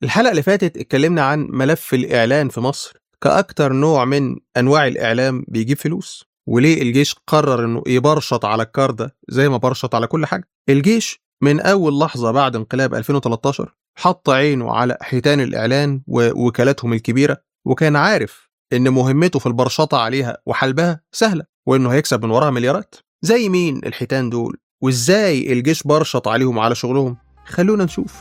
الحلقة اللي فاتت اتكلمنا عن ملف الإعلان في مصر كأكتر نوع من أنواع الإعلام بيجيب فلوس وليه الجيش قرر إنه يبرشط على الكار ده زي ما برشط على كل حاجة الجيش من أول لحظة بعد انقلاب 2013 حط عينه على حيتان الإعلان ووكالاتهم الكبيرة وكان عارف إن مهمته في البرشطة عليها وحلبها سهلة وإنه هيكسب من وراها مليارات زي مين الحيتان دول وإزاي الجيش برشط عليهم على شغلهم خلونا نشوف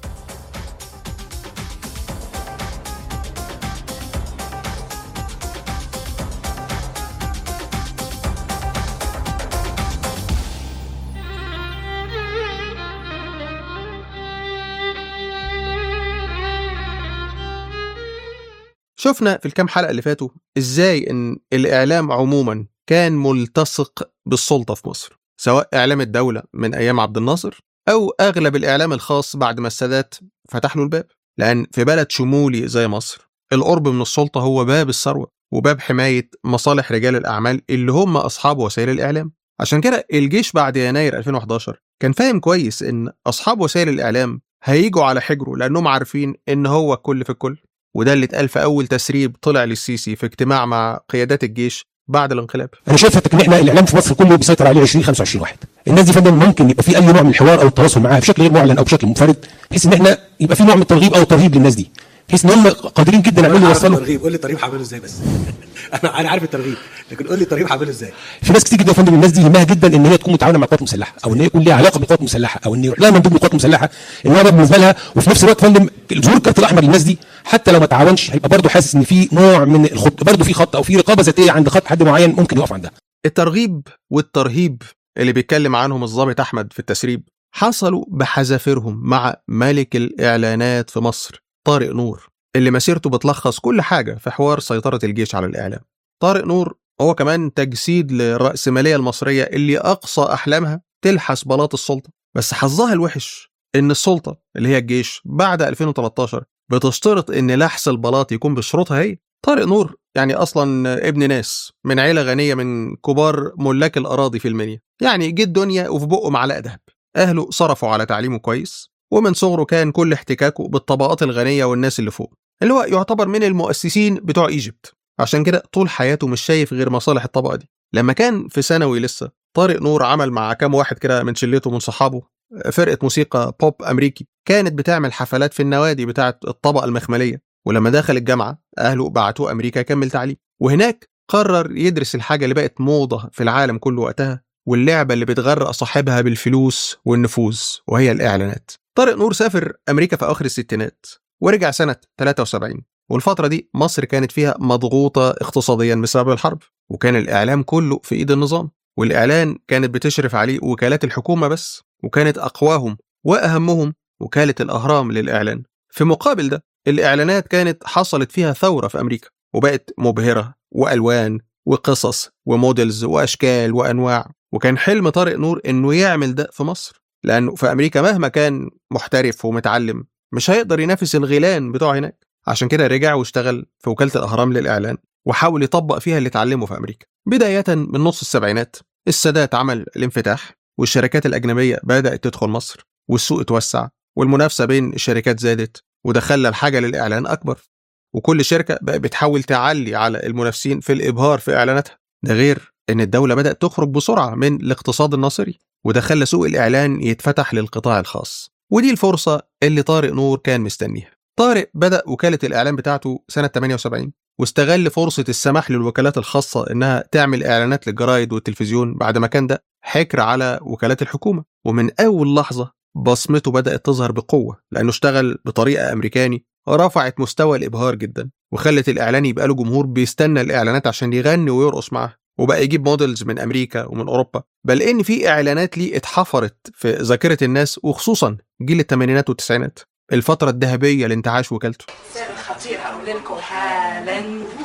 شفنا في الكام حلقة اللي فاتوا ازاي ان الاعلام عموما كان ملتصق بالسلطة في مصر سواء اعلام الدولة من ايام عبد الناصر او اغلب الاعلام الخاص بعد ما السادات فتح له الباب لان في بلد شمولي زي مصر القرب من السلطة هو باب الثروة وباب حماية مصالح رجال الأعمال اللي هم أصحاب وسائل الإعلام عشان كده الجيش بعد يناير 2011 كان فاهم كويس إن أصحاب وسائل الإعلام هيجوا على حجره لأنهم عارفين إن هو الكل في الكل وده اللي اتقال في اول تسريب طلع للسيسي في اجتماع مع قيادات الجيش بعد الانقلاب انا شايف ان احنا الاعلام في مصر كله بيسيطر عليه 20 25 واحد الناس دي فندم ممكن يبقى في اي نوع من الحوار او التواصل معاها بشكل غير معلن او بشكل منفرد بحيث ان احنا يبقى في نوع من الترغيب او الترهيب للناس دي بحيث ان هم قادرين جدا يعملوا يوصلوا الترغيب قول لي الترغيب هعمله ازاي بس انا انا عارف الترغيب لكن قول لي الترغيب هعمله ازاي في ناس كتير جدا يا فندم الناس دي يهمها جدا ان هي تكون متعاونه مع القوات المسلحه او ان هي يكون ليها علاقه بالقوات المسلحه او ان يروح لها مندوب القوات المسلحه ان هو ده بالنسبه لها وفي نفس الوقت فندم ظهور الكارت الاحمر للناس دي حتى لو ما تعاونش هيبقى برضه حاسس ان في نوع من الخط برضه في خط او في رقابه ذاتيه عند خط حد معين ممكن يقف عندها الترغيب والترهيب اللي بيتكلم عنهم الضابط احمد في التسريب حصلوا بحذافيرهم مع ملك الاعلانات في مصر طارق نور اللي مسيرته بتلخص كل حاجه في حوار سيطره الجيش على الاعلام طارق نور هو كمان تجسيد للرأسمالية المصرية اللي أقصى أحلامها تلحس بلاط السلطة بس حظها الوحش إن السلطة اللي هي الجيش بعد 2013 بتشترط إن لحس البلاط يكون بشروطها هي طارق نور يعني أصلا ابن ناس من عيلة غنية من كبار ملاك الأراضي في المنيا يعني جه الدنيا وفي بقه معلقة دهب أهله صرفوا على تعليمه كويس ومن صغره كان كل احتكاكه بالطبقات الغنية والناس اللي فوق اللي هو يعتبر من المؤسسين بتوع ايجيبت عشان كده طول حياته مش شايف غير مصالح الطبقه دي لما كان في ثانوي لسه طارق نور عمل مع كام واحد كده من شلته من صحابه فرقه موسيقى بوب امريكي كانت بتعمل حفلات في النوادي بتاعه الطبقه المخمليه ولما دخل الجامعه اهله بعتوه امريكا يكمل تعليم وهناك قرر يدرس الحاجه اللي بقت موضه في العالم كله وقتها واللعبه اللي بتغرق صاحبها بالفلوس والنفوذ وهي الاعلانات طارق نور سافر امريكا في اواخر الستينات ورجع سنه 73 والفترة دي مصر كانت فيها مضغوطة اقتصاديا بسبب الحرب وكان الإعلام كله في إيد النظام والإعلان كانت بتشرف عليه وكالات الحكومة بس وكانت أقواهم وأهمهم وكالة الأهرام للإعلان في مقابل ده الإعلانات كانت حصلت فيها ثورة في أمريكا وبقت مبهرة وألوان وقصص وموديلز وأشكال وأنواع وكان حلم طارق نور إنه يعمل ده في مصر لأنه في أمريكا مهما كان محترف ومتعلم مش هيقدر ينافس الغيلان بتوع هناك عشان كده رجع واشتغل في وكالة الأهرام للإعلان وحاول يطبق فيها اللي اتعلمه في أمريكا بداية من نص السبعينات السادات عمل الانفتاح والشركات الأجنبية بدأت تدخل مصر والسوق اتوسع والمنافسة بين الشركات زادت وده خلى الحاجة للإعلان أكبر وكل شركة بقى بتحاول تعلي على المنافسين في الإبهار في إعلاناتها ده غير إن الدولة بدأت تخرج بسرعة من الاقتصاد الناصري وده خلى سوق الإعلان يتفتح للقطاع الخاص ودي الفرصة اللي طارق نور كان مستنيها طارق بدأ وكالة الإعلان بتاعته سنة 78 واستغل فرصة السماح للوكالات الخاصة إنها تعمل إعلانات للجرايد والتلفزيون بعد ما كان ده حكر على وكالات الحكومة ومن أول لحظة بصمته بدأت تظهر بقوة لأنه اشتغل بطريقة أمريكاني رفعت مستوى الإبهار جدا وخلت الإعلان يبقى له جمهور بيستنى الإعلانات عشان يغني ويرقص معاه وبقى يجيب موديلز من أمريكا ومن أوروبا بل إن في إعلانات ليه اتحفرت في ذاكرة الناس وخصوصا جيل الثمانينات والتسعينات الفترة الذهبية لانتعاش وكالته سعر خطير هقول لكم حالا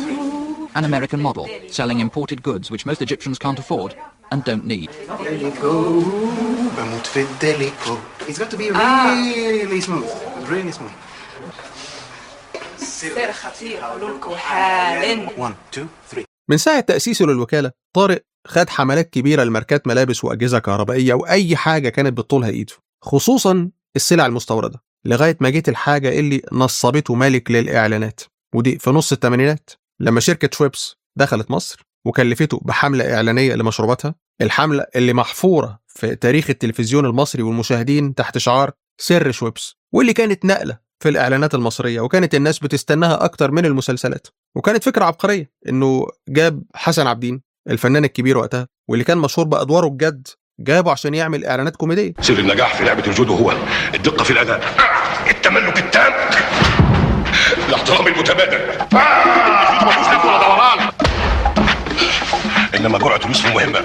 An American model selling imported goods which most Egyptians can't afford and don't need. ديليكو بموت في الديليكو It's got to be really smooth really smooth سعر خطير هقول لكم حالا One, two, three من ساعة تأسيسه للوكالة طارق خد حملات كبيرة لماركات ملابس وأجهزة كهربائية وأي حاجة كانت بتطولها إيده خصوصا السلع المستوردة لغاية ما جيت الحاجة اللي نصبته مالك للإعلانات ودي في نص الثمانينات لما شركة شويبس دخلت مصر وكلفته بحملة إعلانية لمشروباتها الحملة اللي محفورة في تاريخ التلفزيون المصري والمشاهدين تحت شعار سر شويبس واللي كانت نقلة في الإعلانات المصرية وكانت الناس بتستناها أكتر من المسلسلات وكانت فكرة عبقرية إنه جاب حسن عبدين الفنان الكبير وقتها واللي كان مشهور بأدواره الجد جابه عشان يعمل إعلانات كوميدية سر النجاح في لعبة الجودو هو الدقة في الأداء التملك التام الاحترام المتبادل الجودو مفيش لف ولا دوران إنما جرعة اليوسف مهمة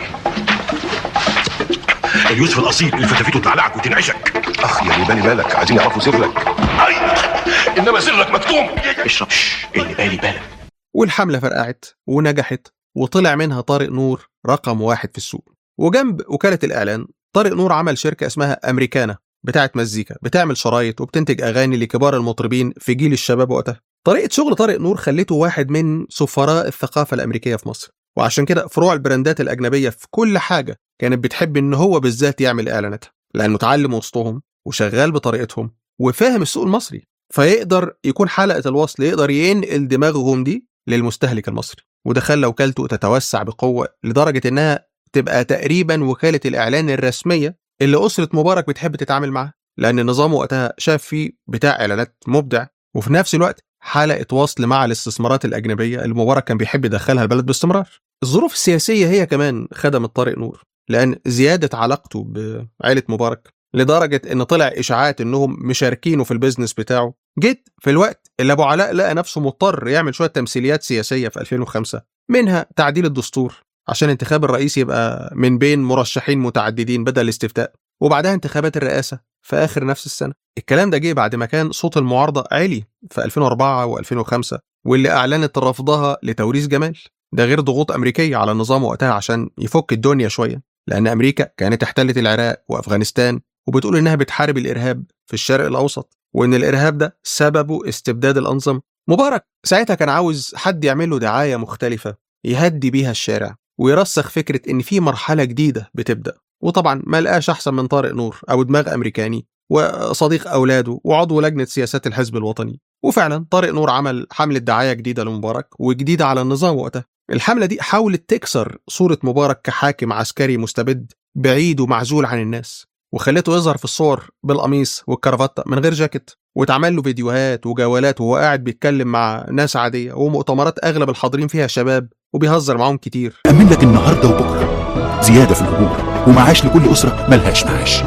اليوسف الأصيل اللي فتافيته تعلقك وتنعشك أخ يا اللي بالي بالك عايزين يعرفوا سرك أي إنما سرك مكتوم اشرب شش، اللي بالي بالك والحملة فرقعت ونجحت وطلع منها طارق نور رقم واحد في السوق وجنب وكالة الإعلان طارق نور عمل شركة اسمها أمريكانا بتاعت مزيكا بتعمل شرايط وبتنتج أغاني لكبار المطربين في جيل الشباب وقتها طريقة شغل طارق نور خلته واحد من سفراء الثقافة الأمريكية في مصر وعشان كده فروع البراندات الأجنبية في كل حاجة كانت بتحب إن هو بالذات يعمل إعلاناتها لأنه اتعلم وسطهم وشغال بطريقتهم وفاهم السوق المصري فيقدر يكون حلقة الوصل يقدر ينقل دماغهم دي للمستهلك المصري وده خلى وكالته تتوسع بقوة لدرجة إنها تبقى تقريبا وكالة الإعلان الرسمية اللي أسرة مبارك بتحب تتعامل معاها لأن النظام وقتها شاف فيه بتاع إعلانات مبدع وفي نفس الوقت حلقة وصل مع الاستثمارات الأجنبية اللي مبارك كان بيحب يدخلها البلد باستمرار الظروف السياسية هي كمان خدمت طارق نور لأن زيادة علاقته بعائلة مبارك لدرجة إن طلع إشاعات إنهم مشاركينه في البيزنس بتاعه جيت في الوقت اللي أبو علاء لقى نفسه مضطر يعمل شوية تمثيليات سياسية في 2005 منها تعديل الدستور عشان انتخاب الرئيس يبقى من بين مرشحين متعددين بدل الاستفتاء وبعدها انتخابات الرئاسة في آخر نفس السنة الكلام ده جه بعد ما كان صوت المعارضة عالي في 2004 و2005 واللي أعلنت رفضها لتوريث جمال ده غير ضغوط أمريكية على النظام وقتها عشان يفك الدنيا شوية لأن أمريكا كانت احتلت العراق وأفغانستان وبتقول إنها بتحارب الإرهاب في الشرق الأوسط وإن الإرهاب ده سببه استبداد الأنظمة مبارك ساعتها كان عاوز حد يعمل له دعاية مختلفة يهدي بيها الشارع ويرسخ فكرة إن في مرحلة جديدة بتبدأ وطبعا ما لقاش أحسن من طارق نور أو دماغ أمريكاني وصديق أولاده وعضو لجنة سياسات الحزب الوطني وفعلا طارق نور عمل حملة دعاية جديدة لمبارك وجديدة على النظام وقتها الحملة دي حاولت تكسر صورة مبارك كحاكم عسكري مستبد بعيد ومعزول عن الناس وخلته يظهر في الصور بالقميص والكرافتة من غير جاكيت واتعمل له فيديوهات وجولات وهو قاعد بيتكلم مع ناس عادية ومؤتمرات أغلب الحاضرين فيها شباب وبيهزر معاهم كتير أمن لك النهاردة وبكرة زيادة في الأجور ومعاش لكل أسرة ملهاش معاش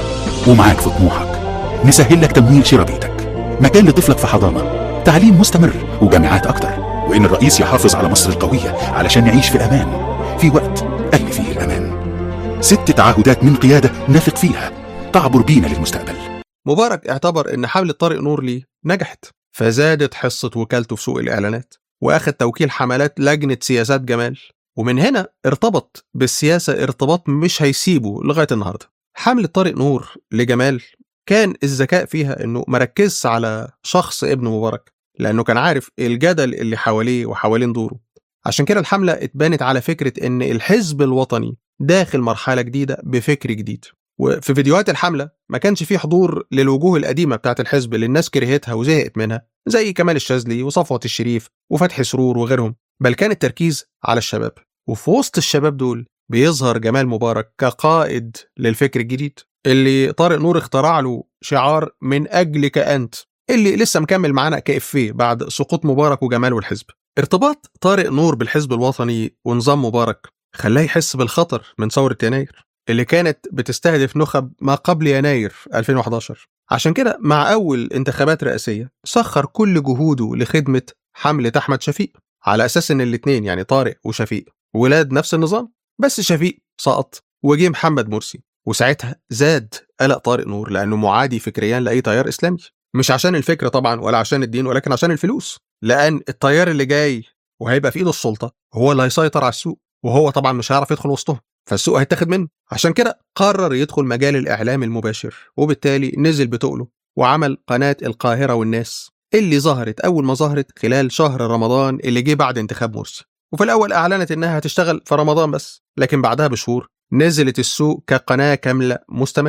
ومعاك في طموحك نسهل لك تمويل شراء بيتك مكان لطفلك في حضانة تعليم مستمر وجامعات أكتر وإن الرئيس يحافظ على مصر القوية علشان نعيش في أمان في وقت قل فيه الأمان ست تعهدات من قيادة نثق فيها تعبر بينا للمستقبل مبارك اعتبر ان حملة طارق نور ليه نجحت فزادت حصة وكالته في سوق الإعلانات وأخذ توكيل حملات لجنة سياسات جمال ومن هنا ارتبط بالسياسة ارتباط مش هيسيبه لغاية النهاردة حملة طارق نور لجمال كان الذكاء فيها انه مركزش على شخص ابن مبارك لانه كان عارف الجدل اللي حواليه وحوالين دوره عشان كده الحملة اتبنت على فكرة ان الحزب الوطني داخل مرحلة جديدة بفكر جديد وفي فيديوهات الحملة ما كانش فيه حضور للوجوه القديمة بتاعت الحزب اللي الناس كرهتها وزهقت منها زي كمال الشاذلي وصفوة الشريف وفتحي سرور وغيرهم بل كان التركيز على الشباب وفي وسط الشباب دول بيظهر جمال مبارك كقائد للفكر الجديد اللي طارق نور اخترع له شعار من أجلك أنت اللي لسه مكمل معانا كإفيه بعد سقوط مبارك وجمال والحزب ارتباط طارق نور بالحزب الوطني ونظام مبارك خلاه يحس بالخطر من ثورة يناير اللي كانت بتستهدف نخب ما قبل يناير 2011 عشان كده مع أول انتخابات رئاسية سخر كل جهوده لخدمة حملة أحمد شفيق على أساس إن الاتنين يعني طارق وشفيق ولاد نفس النظام بس شفيق سقط وجه محمد مرسي وساعتها زاد قلق طارق نور لأنه معادي فكريا لأي تيار إسلامي مش عشان الفكرة طبعا ولا عشان الدين ولكن عشان الفلوس لأن التيار اللي جاي وهيبقى في إيده السلطة هو اللي هيسيطر على السوق وهو طبعا مش هيعرف يدخل وسطهم فالسوق هيتاخد منه عشان كده قرر يدخل مجال الإعلام المباشر وبالتالي نزل بتقله وعمل قناة القاهرة والناس اللي ظهرت أول ما ظهرت خلال شهر رمضان اللي جه بعد انتخاب مرسي وفي الأول أعلنت إنها هتشتغل في رمضان بس لكن بعدها بشهور نزلت السوق كقناة كاملة مستمر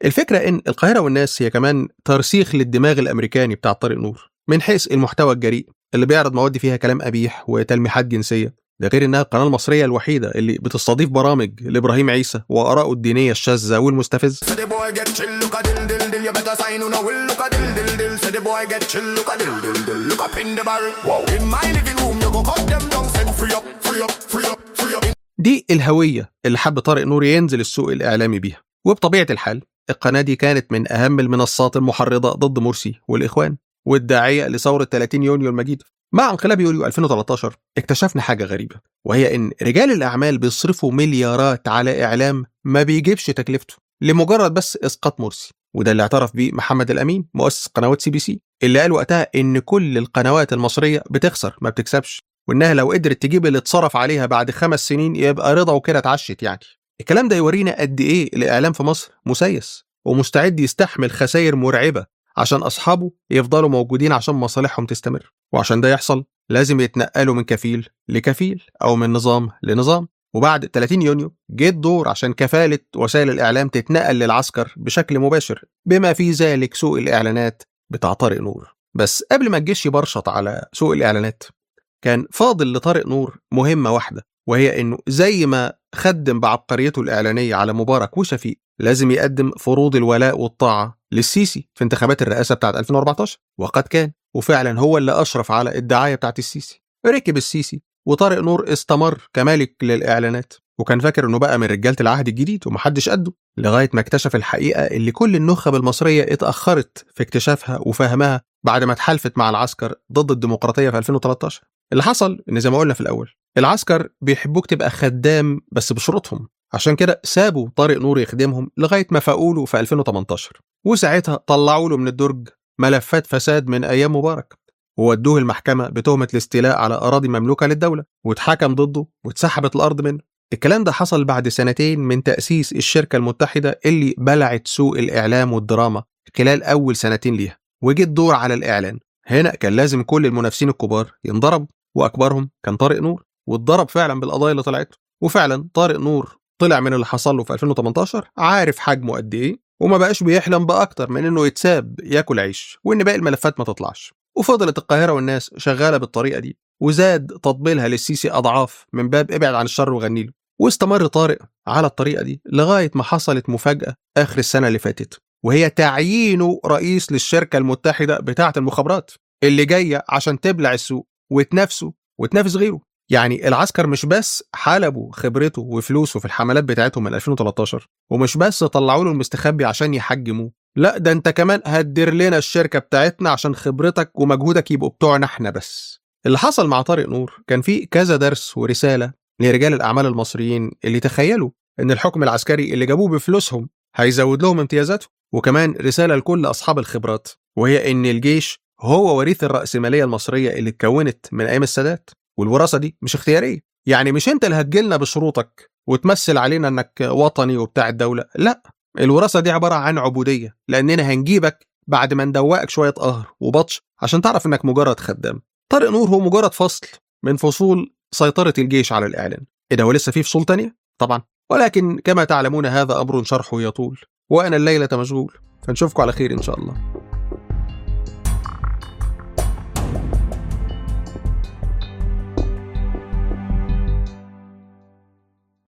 الفكرة إن القاهرة والناس هي كمان ترسيخ للدماغ الأمريكاني بتاع طارق نور من حيث المحتوى الجريء اللي بيعرض مواد فيها كلام قبيح وتلميحات جنسية ده غير إنها القناة المصرية الوحيدة اللي بتستضيف برامج لإبراهيم عيسى وآرائه الدينية الشاذة والمستفزة Say the boy get chill, look a dill dill dill. You better sign who no will look a dill dill dill. Say the boy get chill, look a dill dill dill. Look up in the barrel. Wow. In my living room, you go cut them down. Send free up, free up, free up, free up. دي الهوية اللي حب طارق نور ينزل السوق الإعلامي بيها وبطبيعة الحال القناة دي كانت من أهم المنصات المحرضة ضد مرسي والإخوان والداعية لثورة 30 يونيو المجيدة مع انقلاب يوليو 2013 اكتشفنا حاجة غريبة وهي إن رجال الأعمال بيصرفوا مليارات على إعلام ما بيجيبش تكلفته لمجرد بس إسقاط مرسي وده اللي اعترف بيه محمد الأمين مؤسس قنوات سي بي سي اللي قال وقتها إن كل القنوات المصرية بتخسر ما بتكسبش وإنها لو قدرت تجيب اللي اتصرف عليها بعد خمس سنين يبقى رضا وكده اتعشت يعني الكلام ده يورينا قد إيه الإعلام في مصر مسيس ومستعد يستحمل خسائر مرعبة عشان أصحابه يفضلوا موجودين عشان مصالحهم تستمر وعشان ده يحصل لازم يتنقلوا من كفيل لكفيل أو من نظام لنظام وبعد 30 يونيو جه الدور عشان كفالة وسائل الإعلام تتنقل للعسكر بشكل مباشر بما في ذلك سوق الإعلانات بتاع طارق نور بس قبل ما الجيش يبرشط على سوق الإعلانات كان فاضل لطارق نور مهمة واحدة وهي إنه زي ما خدم بعبقريته الإعلانية على مبارك وشفيق لازم يقدم فروض الولاء والطاعة للسيسي في انتخابات الرئاسة بتاعت 2014 وقد كان وفعلا هو اللي أشرف على الدعاية بتاعت السيسي ركب السيسي وطارق نور استمر كمالك للإعلانات وكان فاكر إنه بقى من رجالة العهد الجديد ومحدش قده لغاية ما اكتشف الحقيقة اللي كل النخب المصرية اتأخرت في اكتشافها وفهمها بعد ما اتحالفت مع العسكر ضد الديمقراطية في 2013 اللي حصل إن زي ما قلنا في الأول العسكر بيحبوك تبقى خدام بس بشروطهم عشان كده سابوا طارق نور يخدمهم لغاية ما فاقوا له في 2018 وساعتها طلعوا له من الدرج ملفات فساد من أيام مبارك وودوه المحكمة بتهمة الاستيلاء على أراضي مملوكة للدولة واتحكم ضده واتسحبت الأرض منه الكلام ده حصل بعد سنتين من تأسيس الشركة المتحدة اللي بلعت سوق الإعلام والدراما خلال أول سنتين ليها وجه الدور على الإعلان هنا كان لازم كل المنافسين الكبار ينضربوا وأكبرهم كان طارق نور واتضرب فعلا بالقضايا اللي طلعت وفعلا طارق نور طلع من اللي حصل له في 2018 عارف حجمه قد ايه وما بقاش بيحلم باكتر من انه يتساب ياكل عيش وان باقي الملفات ما تطلعش وفضلت القاهره والناس شغاله بالطريقه دي وزاد تطبيلها للسيسي اضعاف من باب ابعد عن الشر وغني له واستمر طارق على الطريقه دي لغايه ما حصلت مفاجاه اخر السنه اللي فاتت وهي تعيينه رئيس للشركه المتحده بتاعه المخابرات اللي جايه عشان تبلع السوق وتنافسه وتنافس غيره يعني العسكر مش بس حلبوا خبرته وفلوسه في الحملات بتاعتهم من 2013 ومش بس طلعوا له المستخبي عشان يحجموه لا ده انت كمان هتدير لنا الشركه بتاعتنا عشان خبرتك ومجهودك يبقوا بتوعنا احنا بس اللي حصل مع طارق نور كان فيه كذا درس ورساله لرجال الاعمال المصريين اللي تخيلوا ان الحكم العسكري اللي جابوه بفلوسهم هيزود لهم امتيازاتهم وكمان رساله لكل اصحاب الخبرات وهي ان الجيش هو وريث الرأسمالية المصرية اللي اتكونت من أيام السادات والوراثة دي مش اختيارية يعني مش انت اللي هتجيلنا بشروطك وتمثل علينا انك وطني وبتاع الدولة لا الوراثة دي عبارة عن عبودية لأننا هنجيبك بعد ما ندوقك شوية قهر وبطش عشان تعرف انك مجرد خدام طارق نور هو مجرد فصل من فصول سيطرة الجيش على الإعلان إيه ده هو لسه في فصول تانية؟ طبعا ولكن كما تعلمون هذا أمر شرحه يطول وأنا الليلة مشغول فنشوفكم على خير إن شاء الله